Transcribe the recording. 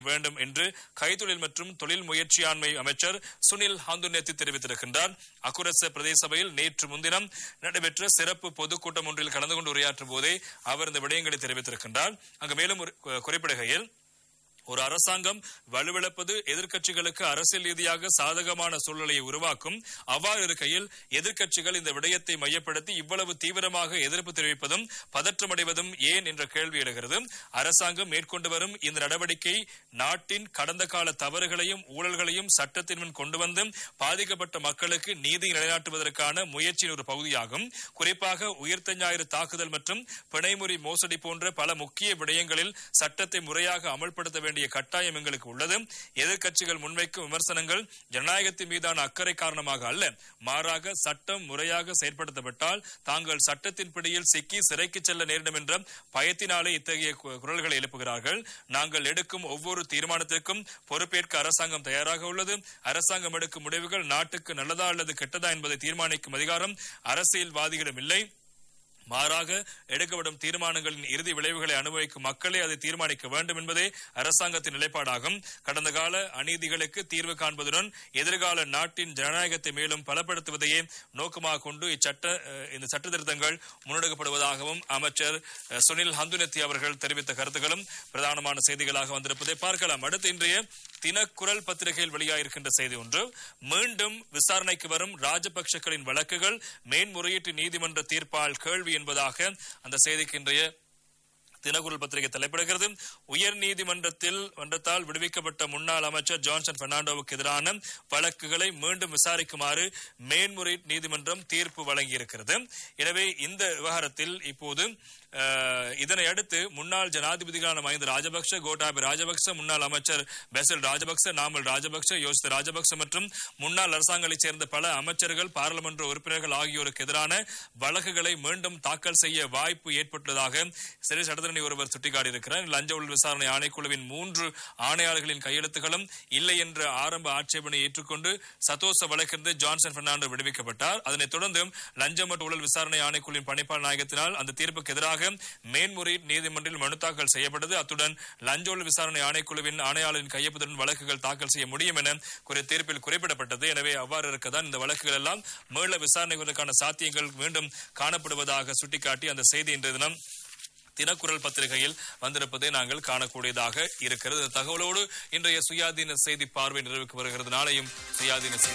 வேண்டும் என்று கைத்தொழில் மற்றும் தொழில் முயற்சியாண்மை அமைச்சர் சுனில் ஹந்துநேத்தி தெரிவித்திருக்கின்றார் அக்குரச பிரதேச சபையில் நேற்று முன்தினம் நடைபெற்ற சிறப்பு பொதுக்கூட்டம் ஒன்றில் கலந்து கொண்டு உரையாற்றும் போதே அவர் இந்த விடயங்களை தெரிவித்திருக்கின்றார் அங்கு மேலும் ஒரு- குறிப்பிடுகையில் ஒரு அரசாங்கம் வலுவிழப்பது எதிர்க்கட்சிகளுக்கு அரசியல் ரீதியாக சாதகமான சூழ்நிலையை உருவாக்கும் அவ்வாறு இருக்கையில் எதிர்க்கட்சிகள் இந்த விடயத்தை மையப்படுத்தி இவ்வளவு தீவிரமாக எதிர்ப்பு தெரிவிப்பதும் பதற்றமடைவதும் ஏன் என்ற கேள்வி எழுகிறது அரசாங்கம் மேற்கொண்டு வரும் இந்த நடவடிக்கை நாட்டின் கடந்த கால தவறுகளையும் ஊழல்களையும் சட்டத்தின் முன் கொண்டு வந்து பாதிக்கப்பட்ட மக்களுக்கு நீதி நிலைநாட்டுவதற்கான முயற்சியின் ஒரு பகுதியாகும் குறிப்பாக உயிர்த்த ஞாயிறு தாக்குதல் மற்றும் பிணைமுறி மோசடி போன்ற பல முக்கிய விடயங்களில் சட்டத்தை முறையாக அமல்படுத்த வேண்டிய கட்டாயம் எங்களுக்கு உள்ளது எதிர்க்கட்சிகள் முன்வைக்கும் விமர்சனங்கள் ஜனநாயகத்தின் மீதான அக்கறை காரணமாக அல்ல மாறாக சட்டம் முறையாக செயற்படுத்தப்பட்டால் தாங்கள் சட்டத்தின் பிடியில் சிக்கி சிறைக்கு செல்ல நேரிடும் என்ற பயத்தினாலே இத்தகைய கு- குரல்களை எழுப்புகிறார்கள் நாங்கள் எடுக்கும் ஒவ்வொரு தீர்மானத்திற்கும் பொறுப்பேற்க அரசாங்கம் தயாராக உள்ளது அரசாங்கம் எடுக்கும் முடிவுகள் நாட்டுக்கு நல்லதா அல்லது கெட்டதா என்பதை தீர்மானிக்கும் அதிகாரம் அரசியல்வாதிகளிடம் இல்லை மாறாக எடுக்கப்படும் தீர்மானங்களின் இறுதி விளைவுகளை அனுபவிக்கும் மக்களே அதை தீர்மானிக்க வேண்டும் என்பதே அரசாங்கத்தின் நிலைப்பாடாகும் கடந்த கால அநீதிகளுக்கு தீர்வு காண்பதுடன் எதிர்கால நாட்டின் ஜனநாயகத்தை மேலும் பலப்படுத்துவதையே நோக்கமாக கொண்டு இச்சட்ட அஹ், இந்த சட்ட திருத்தங்கள் முன்னெடுக்கப்படுவதாகவும் அமைச்சர் அஹ், சுனில் ஹந்துனத்தி அவர்கள் தெரிவித்த கருத்துக்களும் பிரதானமான செய்திகளாக வந்திருப்பதை பார்க்கலாம் அடுத்து இன்றைய தினக்குரல் பத்திரிகையில் வெளியாகிருக்கின்ற செய்தி ஒன்று மீண்டும் விசாரணைக்கு வரும் ராஜபக்சக்களின் வழக்குகள் மேன்முறையீட்டு நீதிமன்ற தீர்ப்பால் கேள்வி என்பதாக அந்த செய்திக்கு இன்றைய தினக்குரல் பத்திரிகை தலைப்பிடுகிறது உயர் நீதிமன்றத்தில் மன்றத்தால் விடுவிக்கப்பட்ட முன்னாள் அமைச்சர் ஜான்சன் பெர்னாண்டோவுக்கு எதிரான வழக்குகளை மீண்டும் விசாரிக்குமாறு மேன்முறையீட்டு நீதிமன்றம் தீர்ப்பு வழங்கியிருக்கிறது எனவே இந்த விவகாரத்தில் இப்போது அஹ், இதனை அடுத்து முன்னாள் ஜனாதிபதிகளான மஹிந்த ராஜபக்ஷ கோட்டாபி ராஜபக்ஷ முன்னாள் அமைச்சர் பெசல் ராஜபக்ஷ நாமல் ராஜபக்ஷ யோசித்த ராஜபக்ஷ மற்றும் முன்னாள் அரசாங்கங்களைச் சேர்ந்த பல அமைச்சர்கள் பாராளுமன்ற உறுப்பினர்கள் ஆகியோருக்கு எதிரான வழக்குகளை மீண்டும் தாக்கல் செய்ய வாய்ப்பு ஏற்பட்டுள்ளதாக சிறை சட்டத்தரணி ஒருவர் சுட்டிக்காட்டியிருக்கிறார் லஞ்ச ஊழல் விசாரணை ஆணைக்குழுவின் மூன்று ஆணையாளர்களின் கையெழுத்துகளும் இல்லை என்ற ஆரம்ப ஆட்சேபனை ஏற்றுக்கொண்டு சதோச வழக்கிலிருந்து ஜான்சன் பெர்னாண்டோ விடுவிக்கப்பட்டார் அதனைத் தொடர்ந்து லஞ்சம் மற்றும் ஊழல் விசாரணை ஆணைக்குழுவின் பணிப்பாளர் நாயகத்தினால் அந்த தீர்ப்புக்கு எதிராக மேன்முறையீட்டு நீதிமன்றில் மனு தாக்கல் செய்யப்பட்டது அத்துடன் லஞ்ச ஊழல் விசாரணை ஆணைக்குழுவின் ஆணையாளரின் கையொப்பத்துடன் வழக்குகள் தாக்கல் செய்ய முடியும் என குறி தீர்ப்பில் குறிப்பிடப்பட்டது எனவே அவ்வாறு இருக்கதான் இந்த வழக்குகள் எல்லாம் மீள விசாரணைகளுக்கான சாத்தியங்கள் மீண்டும் காணப்படுவதாக சுட்டிக்காட்டி அந்த செய்தி இன்றைய தினம் தினக்குரல் பத்திரிகையில் வந்திருப்பதை நாங்கள் காணக்கூடியதாக இருக்கிறது இந்த தகவலோடு இன்றைய சுயாதீன செய்தி பார்வை நிறைவுக்கு வருகிறது நாளையும் சுயாதீன செய்தி